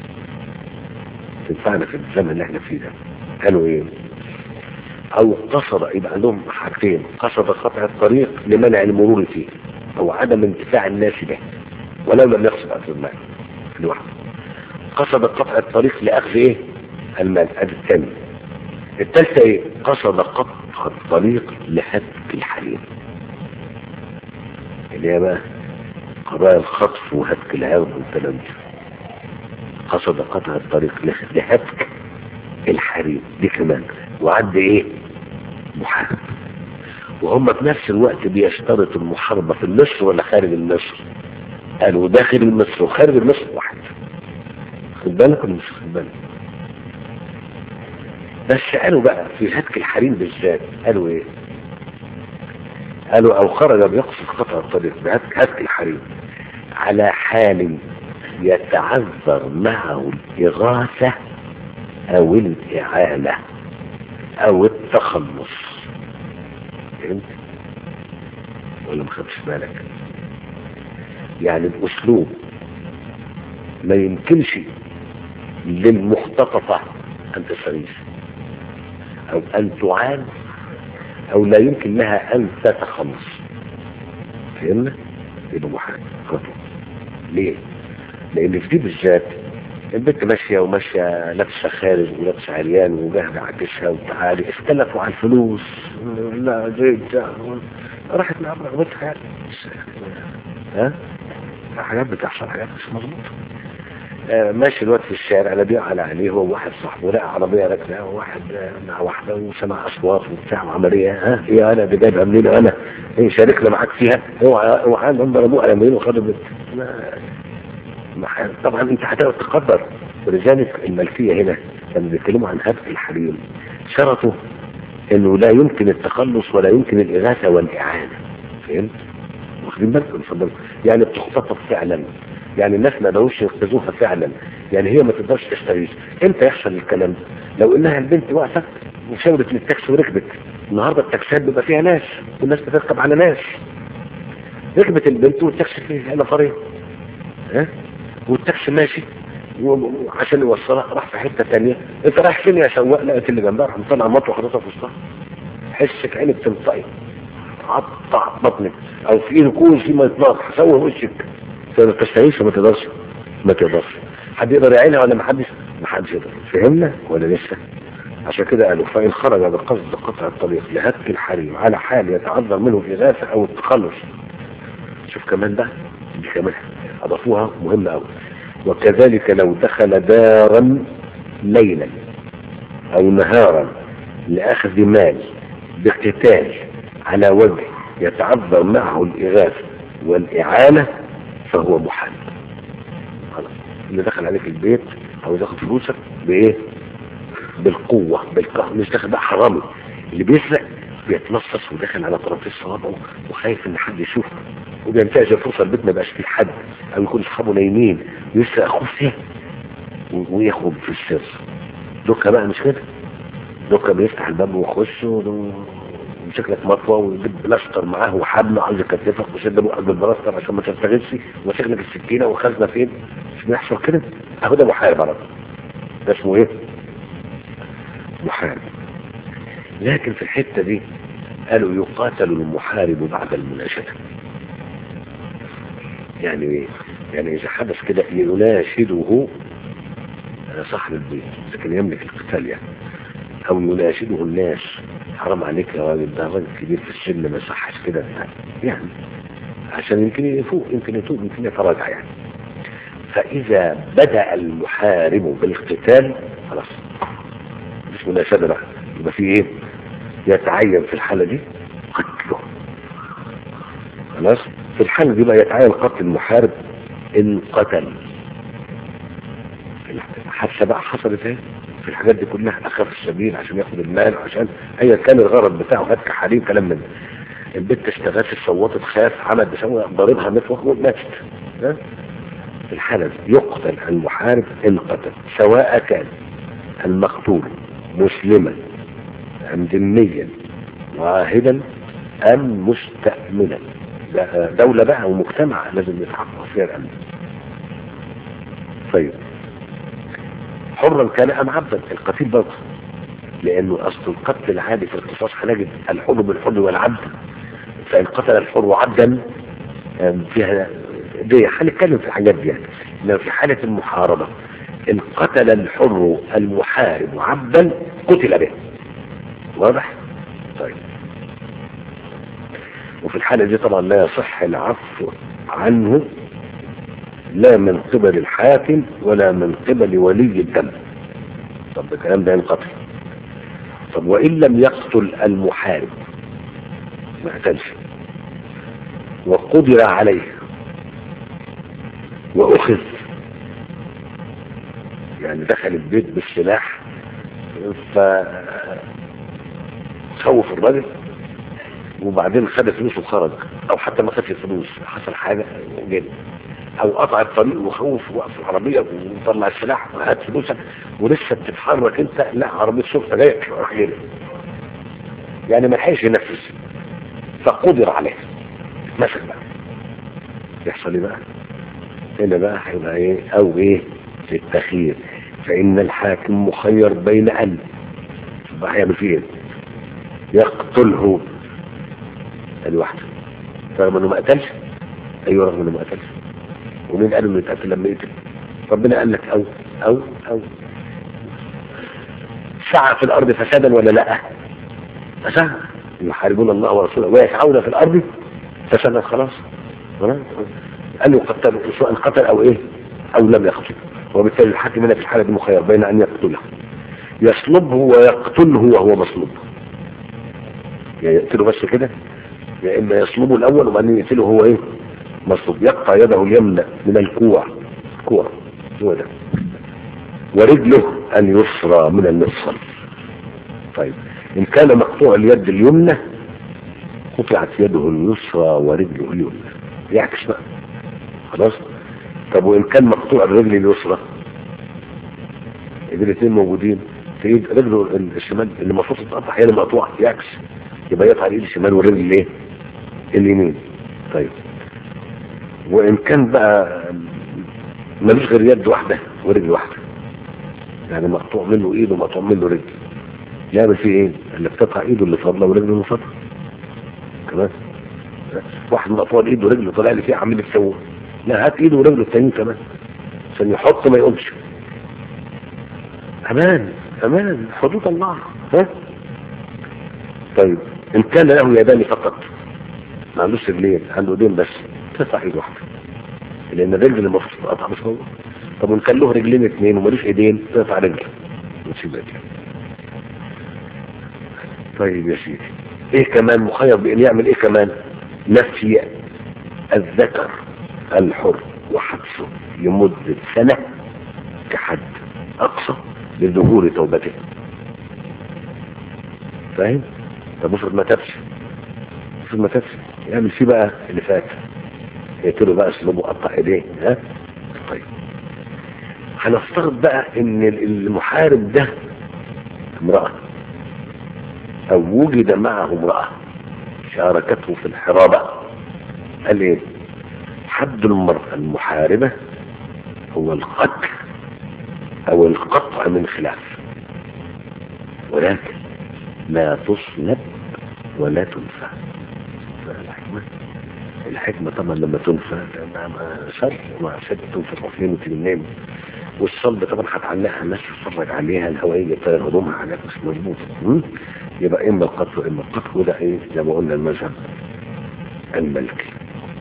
تنفعنا في الزمن اللي احنا فيه ده قالوا ايه او قصد يبقى عندهم حاجتين قصد قطع الطريق لمنع المرور فيه او عدم انتفاع الناس به ولو لم يقصد اخذ المال لوحده قصد قطع الطريق لاخذ ايه المال ادي الثاني الثالثه ايه قصد قطع الطريق لهتك الحليم اللي هي بقى قضايا الخطف وهتك العرض والكلام ده قصد قطع الطريق لهتك الحريم دي كمان وعد ايه محارب وهم في نفس الوقت بيشترطوا المحاربة في مصر ولا خارج مصر قالوا داخل مصر وخارج مصر واحد خد بالك ولا مش خد بالك بس قالوا بقى في هتك الحريم بالذات قالوا ايه قالوا او خرج بيقصد قطع الطريق بهتك هتك الحريم على حال يتعذر معه الإغاثة أو الإعانة أو التخلص فهمت؟ ولا ما خدش بالك؟ يعني الأسلوب ما يمكنش للمختطفة أن تستغيث أو أن تعان أو لا يمكن لها أن تتخلص فهمنا؟ يبقى محال خطوة ليه؟ لان في دي بالذات البنت ماشية وماشية لابسة خارج ولابسة عريان وجاهدة عكسها وتعالي اختلفوا على الفلوس لا زيت راحت مع رغبتها يعني ها حاجات بتحصل حاجات مش مظبوطة آه ماشي الوقت في الشارع لا بيع على عليه هو واحد صاحبه لقى عربية راكنة وواحد آه مع واحدة وسمع أصوات وبتاع وعملية ها يا أنا دي جايبها منين أنا إيه شاركنا معاك فيها اوعى اوعى هم ضربوه على يمين وخدوا بنت طبعا انت هتقدر تقدر ولذلك الملكية هنا لما بيتكلموا عن هتك الحريم شرطوا انه لا يمكن التخلص ولا يمكن الاغاثة والاعانة فهمت؟ واخدين بالكم اتفضلوا يعني بتختطف فعلا يعني الناس ما قدروش ينقذوها فعلا يعني هي ما تقدرش تستغيث امتى يحصل الكلام ده؟ لو انها البنت وقفت وشاورت للتاكسي وركبت النهارده التاكسيات بيبقى فيها ناس والناس بتركب على ناس ركبت البنت والتاكسي فيه نفرين ها والتاكسي ماشي وعشان يوصلها راح في حته ثانيه انت رايح فين يا سواق لقيت اللي جنبها راح مطلع مطوه وحاططها في وسطها حسك عينك تنطقي قطع بطنك او في ايده كوز في مطلق سوي وشك تقدر تستعيش ما تقدرش ما تقدرش حد يقدر يعينها ولا ما حدش ما حدش يقدر فهمنا ولا لسه عشان كده قالوا فإن خرج بقصد قطع الطريق لهتك الحريم على حال يتعذر منه الإغاثة أو التخلص شوف كمان ده دي كمان أضافوها مهمة أوي وكذلك لو دخل دارا ليلا أو نهارا لأخذ مال باقتتال على وجه يتعذر معه الإغاثة والإعانة فهو محال خلاص اللي دخل عليك البيت أو ياخد فلوسك بإيه؟ بالقوة بالقهر مش داخل بقى حرامي اللي بيسرق بيتنصص وداخل على طرفي صوابعه وخايف ان حد يشوفه وبينتهز فرصة البيت ما يبقاش فيه حد او يكون اصحابه نايمين ويسرق اخوه فيه و- ويخرج في السر دوكا بقى مش كده دوكا بيفتح الباب ويخش و- ويمسك لك مطوه ويجيب بلاستر معاه وحبل عايز يكتفك وشد بقك بالبلاستر عشان ما تستغلش وماسك لك السكينه وخزنه فين مش بيحصل كده اهو ده محارب على طول. ده اسمه ايه؟ محارب لكن في الحتة دي قالوا يقاتل المحارب بعد المناشدة يعني ايه يعني اذا حدث كده يناشده صاحب البيت لكن يملك القتال يعني او يناشده الناس حرام عليك يا راجل ده راجل كبير في السن ما يصحش كده يعني عشان يمكن يفوق يمكن يتوب يمكن يتراجع يعني فاذا بدأ المحارب بالقتال خلاص مش مناشدة بقى يبقى في ايه يتعين في الحالة دي قتله خلاص في الحالة دي بقى يتعين قتل المحارب ان قتل الحادثة بقى حصلت ايه في الحاجات دي كلها اخف السبيل عشان ياخد المال عشان ايا كان الغرض بتاعه هات كحريم كلام من ده البنت اشتغلت صوتت خاف عمل بسوي ضاربها متوخ وماتت ها؟ في الحالة دي يقتل المحارب ان قتل سواء كان المقتول مسلما أم ذميا معاهدا أم مستأمنا ده دولة بقى ومجتمع لازم يتحقق فيها الأمن طيب حرا كان أم عبدا القتيل برضه لأنه أصل القتل العادي في القصاص هنجد الحر بالحر والعبد فإن قتل الحر عبدا آم، فيها دي هنتكلم في الحاجات دي يعني لو في حالة المحاربة إن قتل الحر المحارب عبدا قتل به واضح؟ طيب وفي الحالة دي طبعا لا يصح العفو عنه لا من قبل الحاكم ولا من قبل ولي الدم طب الكلام ده ينقطع طب وإن لم يقتل المحارب ما قتلش وقدر عليه وأخذ يعني دخل البيت بالسلاح ف خوف الراجل وبعدين خد فلوس وخرج او حتى ما خدش الفلوس حصل حاجه جد او قطع الطريق وخوف وقف العربيه وطلع السلاح وهات فلوسك ولسه بتتحرك انت لا عربيه شرطه جايه راح جري يعني ما لحقش ينفذ فقدر عليه اتمسك بقى يحصل ايه بقى هنا بقى هيبقى ايه او ايه في التخيير فان الحاكم مخير بين ان بقى هيعمل فيه ايه يقتله الواحد رغم انه ما قتلش ايوه رغم انه ما قتلش ومين قال انه يتقتل لما يقتل ربنا قال لك او او او سعى في الارض فسادا ولا لا فسعى يحاربون الله ورسوله ويسعون في الارض فسادا خلاص خلاص قال له قتله سواء قتل او ايه او لم يقتل وبالتالي الحاكم هنا في الحاله دي مخير بين ان يقتله يصلبه ويقتله وهو مصلوب يعني يقتله بس كده يا اما يصلبه الاول وبعدين يقتله هو ايه مصلوب يقطع يده اليمنى من الكوع كوع هو ده ورجله اليسرى من المفصل طيب ان كان مقطوع اليد اليمنى قطعت يده اليسرى ورجله اليمنى يعكس بقى خلاص طب وان كان مقطوع الرجل اليسرى الاثنين موجودين في ايد رجله الشمال اللي المفروض تتقطع هي اللي مقطوعه يعكس يبقى يقطع الايد الشمال والرجل الايه اليمين طيب وان كان بقى ملوش غير يد واحده ورجل واحده يعني مقطوع منه ايد ومقطوع منه رجل يعمل فيه ايه اللي بتقطع ايده اللي فاضله ورجله اللي فاضله كمان واحد مقطوع الايد ورجله طالع لي فيه عامل يتسوى لا هات ايده ورجله التانيين كمان عشان يحط ما يقومش امان أمان حدود الله ها طيب إن كان له يدان فقط ما عندوش رجلين عنده ايدين بس تقطع ايد واحدة لأن الرجل اللي المفروض تقطع مش هو طب وإن كان له رجلين اثنين ومالوش ايدين تقطع رجل وتسيب رجل طيب يا سيدي ايه كمان مخير بان يعمل ايه كمان نفي الذكر الحر وحبسه لمدة سنة كحد اقصى لظهور توبته فاهم طب افرض ما تبش افرض ما تبش يعمل فيه بقى اللي فات يقتله بقى اسلوبه قطع ايديه ها طيب هنفترض بقى ان المحارب ده امرأة او وجد معه امرأة شاركته في الحرابة قال ايه حد المرأة المحاربة هو القتل او القطع من خلاف ولكن لا تصلب ولا تنفى الحكمة الحكمة طبعا لما تنفى شر ما شد تنفى طفلين وتنام والصلب طبعا هتعلقها الناس تتفرج عليها الهوائية تلاقي هدومها حاجات مش مظبوطة يبقى اما القتل واما القتل وده ايه زي ما قلنا المذهب الملكي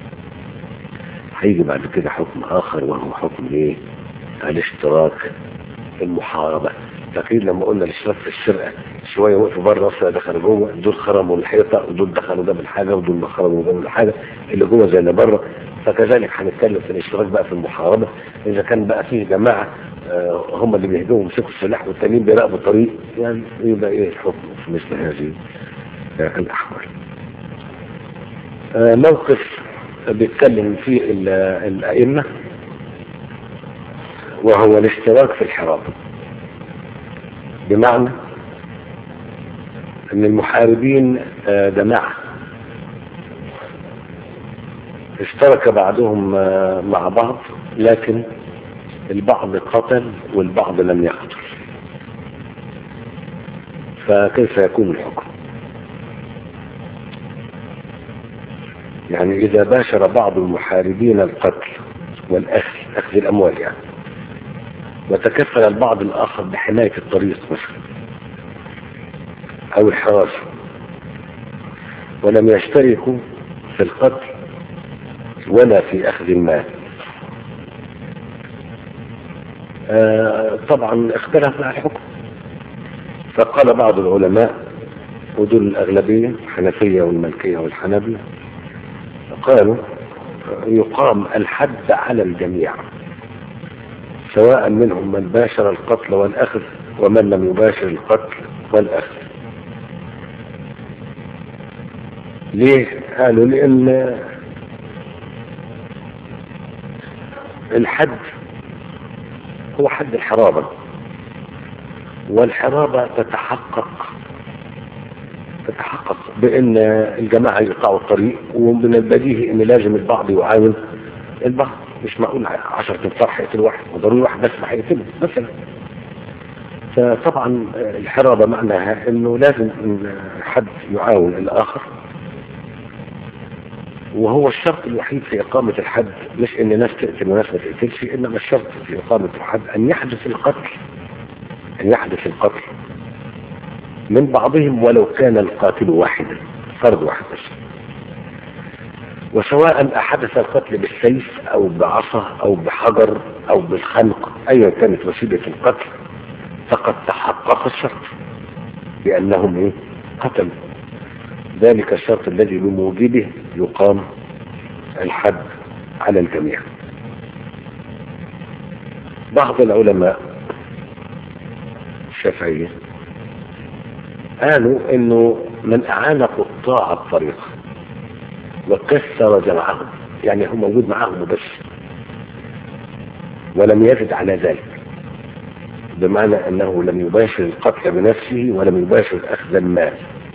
هيجي بعد كده حكم اخر وهو حكم ايه الاشتراك المحاربة فاكرين لما قلنا الاشتراك في السرقة شوية وقفوا بره اصلا دخلوا جوه دول خرموا الحيطة ودول دخلوا ده بالحاجة ودول ما خرموا ده بالحاجة اللي جوه زي اللي بره فكذلك هنتكلم في الاشتراك بقى في المحاربة اذا كان بقى فيه جماعة آه هم اللي بيهدوهم يمسكوا السلاح والتانيين بيراقبوا الطريق يعني يبقى ايه الحكم في مثل هذه آه الاحوال آه موقف بيتكلم فيه الائمة وهو الاشتراك في الحراب بمعنى ان المحاربين جماعة اشترك بعضهم مع بعض لكن البعض قتل والبعض لم يقتل فكيف يكون الحكم يعني اذا باشر بعض المحاربين القتل والاخذ اخذ الاموال يعني وتكفل البعض الآخر بحماية الطريق مثلا أو الحراسة ولم يشتركوا في القتل ولا في أخذ المال آه طبعا اختلف مع الحكم فقال بعض العلماء ودول الأغلبية الحنفية والملكية والحنبلة قالوا يقام الحد على الجميع سواء منهم من باشر القتل والأخذ ومن لم يباشر القتل والأخذ ليه قالوا لأن الحد هو حد الحرابة والحرابة تتحقق تتحقق بأن الجماعة يقطعوا الطريق ومن البديهي أن لازم البعض يعاون البعض مش معقول 10 تنفار هيقتل واحد وضروري واحد بس ما هيقتله مثلا فطبعا الحرابة معناها انه لازم حد يعاون الاخر وهو الشرط الوحيد في اقامة الحد مش ان ناس تقتل وناس ما تقتلش انما الشرط في اقامة الحد ان يحدث القتل ان يحدث القتل من بعضهم ولو كان القاتل واحدا فرد واحد بس وسواء أحدث القتل بالسيف أو بعصا أو بحجر أو بالخنق أيا كانت وسيلة القتل فقد تحقق الشرط بأنهم إيه؟ قتلوا ذلك الشرط الذي بموجبه يقام الحد على الجميع بعض العلماء الشافعية قالوا انه من اعان قطاع الطريق وكسر جمعهم يعني هو موجود معهم بس ولم يزد على ذلك بمعنى انه لم يباشر القتل بنفسه ولم يباشر اخذ المال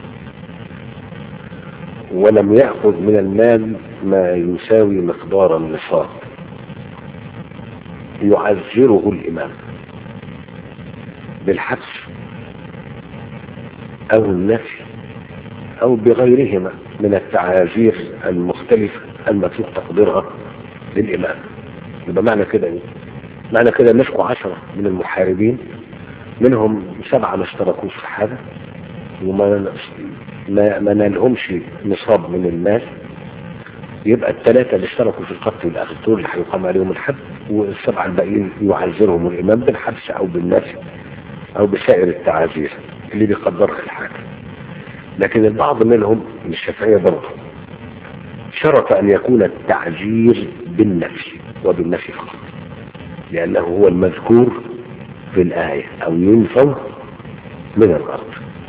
ولم يأخذ من المال ما يساوي مقدار النصاب يعذره الإمام بالحبس أو النفي أو بغيرهما من التعاذير المختلفة المتروك تقديرها للإمام يبقى معنى كده ايه؟ معنى كده مسكوا عشرة من المحاربين منهم سبعة ما اشتركوش في حاجة وما ما, ما نالهمش نصاب من المال يبقى الثلاثة اللي اشتركوا في القتل والأخذ دول اللي هيقام عليهم الحد والسبعة الباقيين يعذرهم الإمام بالحبس أو بالنفي أو بسائر التعازير اللي بيقدرها الحاكم لكن البعض منهم من الشافعية برضه شرط أن يكون التعذير بالنفي وبالنفي فقط لأنه هو المذكور في الآية أو ينفوا من الأرض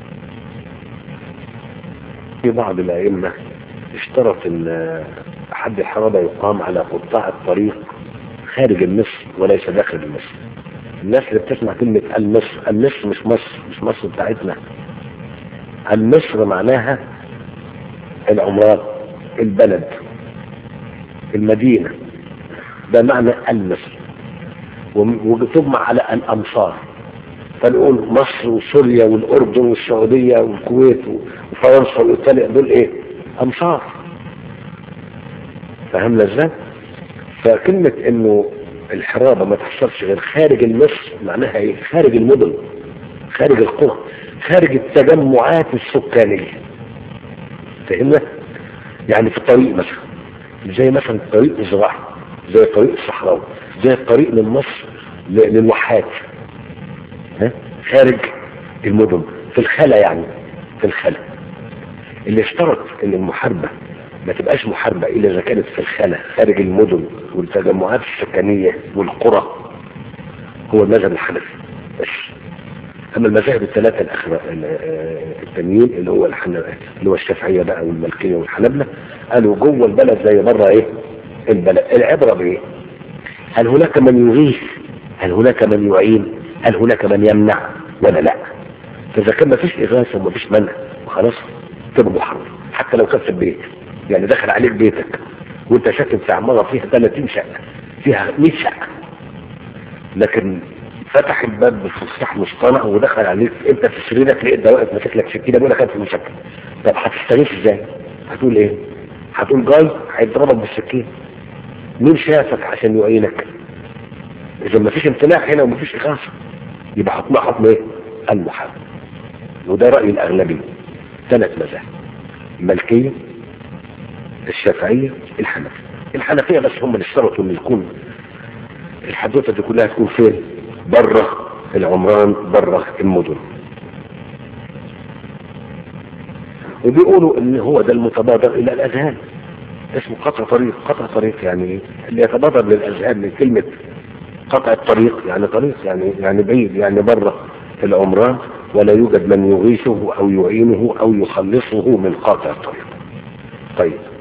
في بعض الأئمة اشترط ان حد الحرابة يقام على قطاع الطريق خارج مصر وليس داخل مصر الناس اللي بتسمع كلمة المصر المصر مش مصر مش مصر بتاعتنا المصر معناها العمران البلد المدينة ده معنى المصر وتجمع على الأمصار فنقول مصر وسوريا والأردن والسعودية والكويت وفرنسا وإيطاليا دول إيه؟ أمصار فهمنا ازاي؟ فكلمة إنه الحرابة ما تحصلش غير خارج المصر معناها إيه؟ خارج المدن خارج القرى خارج التجمعات السكانية فهمنا؟ يعني في الطريق مثلا زي مثلا طريق الزراعي زي الطريق الصحراوي زي الطريق من مصر للواحات ها خارج المدن في الخلا يعني في الخلا اللي اشترط ان المحاربة ما تبقاش محاربة الا اذا كانت في الخلا خارج المدن والتجمعات السكنية والقرى هو المذهب الحنفي بس اما المذاهب الثلاثة الاخرى التانيين اللي هو الحن... اللي هو الشافعية بقى والمالكية والحنبلة قالوا جوه البلد زي بره ايه البلد العبرة بايه هل هناك من يغيث هل هناك من يعين هل هناك من يمنع ولا لا فاذا كان ما فيش اغاثة وما فيش منع خلاص تبقى محرم حتى لو كان في البيت يعني دخل عليك بيتك وانت ساكن في عمارة فيها 30 شقة فيها 100 شقة لكن فتح الباب بفصاح مصطنع ودخل عليك انت في سريرك لقيت ده واقف ماسك لك سكينه بيقول لك انت مشكل طب هتستغيث ازاي؟ هتقول ايه؟ هتقول جاي هيضربك بالسكين مين شافك عشان يعينك؟ اذا ما فيش امتناع هنا وما فيش اغاثه يبقى حكمها حكم ايه؟ المحرم وده راي الاغلبيه ثلاث مذاهب المالكيه الشافعيه الحنفيه الحنفيه بس هم اللي اشترطوا ان يكون الحدوته دي كلها تكون فين؟ بره العمران بره المدن وبيقولوا ان هو ده المتبادر الى الاذهان اسمه قطع طريق قطع طريق يعني اللي يتبادر للاذهان من كلمة قطع الطريق يعني طريق يعني يعني بعيد يعني بره العمران ولا يوجد من يغيثه او يعينه او يخلصه من قاطع الطريق طيب